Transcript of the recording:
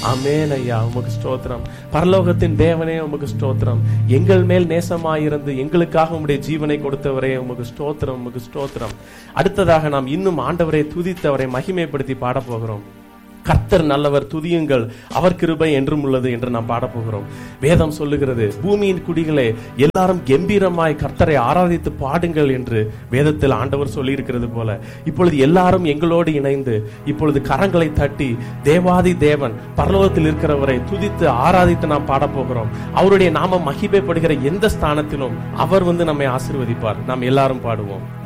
அமேன் ஐயா உமக்கு ஸ்தோத்திரம் பரலோகத்தின் தேவனே உமக்கு ஸ்தோத்திரம் எங்கள் மேல் நேசமாயிருந்து எங்களுக்காக உம்முடைய ஜீவனை கொடுத்தவரே உமக்கு ஸ்தோத்திரம் உமக்கு ஸ்தோத்திரம் அடுத்ததாக நாம் இன்னும் ஆண்டவரை துதித்தவரை மகிமைப்படுத்தி பாடப் போகிறோம் கர்த்தர் நல்லவர் துதியுங்கள் அவர் கிருபை என்றும் உள்ளது என்று நாம் பாடப் போகிறோம் வேதம் சொல்லுகிறது பூமியின் குடிகளே எல்லாரும் கம்பீரமாய் கர்த்தரை ஆராதித்து பாடுங்கள் என்று வேதத்தில் ஆண்டவர் சொல்லியிருக்கிறது போல இப்பொழுது எல்லாரும் எங்களோடு இணைந்து இப்பொழுது கரங்களை தட்டி தேவாதி தேவன் பரலோகத்தில் இருக்கிறவரை துதித்து ஆராதித்து நாம் பாடப் போகிறோம் அவருடைய நாம மகிமைப்படுகிற எந்த ஸ்தானத்திலும் அவர் வந்து நம்மை ஆசீர்வதிப்பார் நாம் எல்லாரும் பாடுவோம்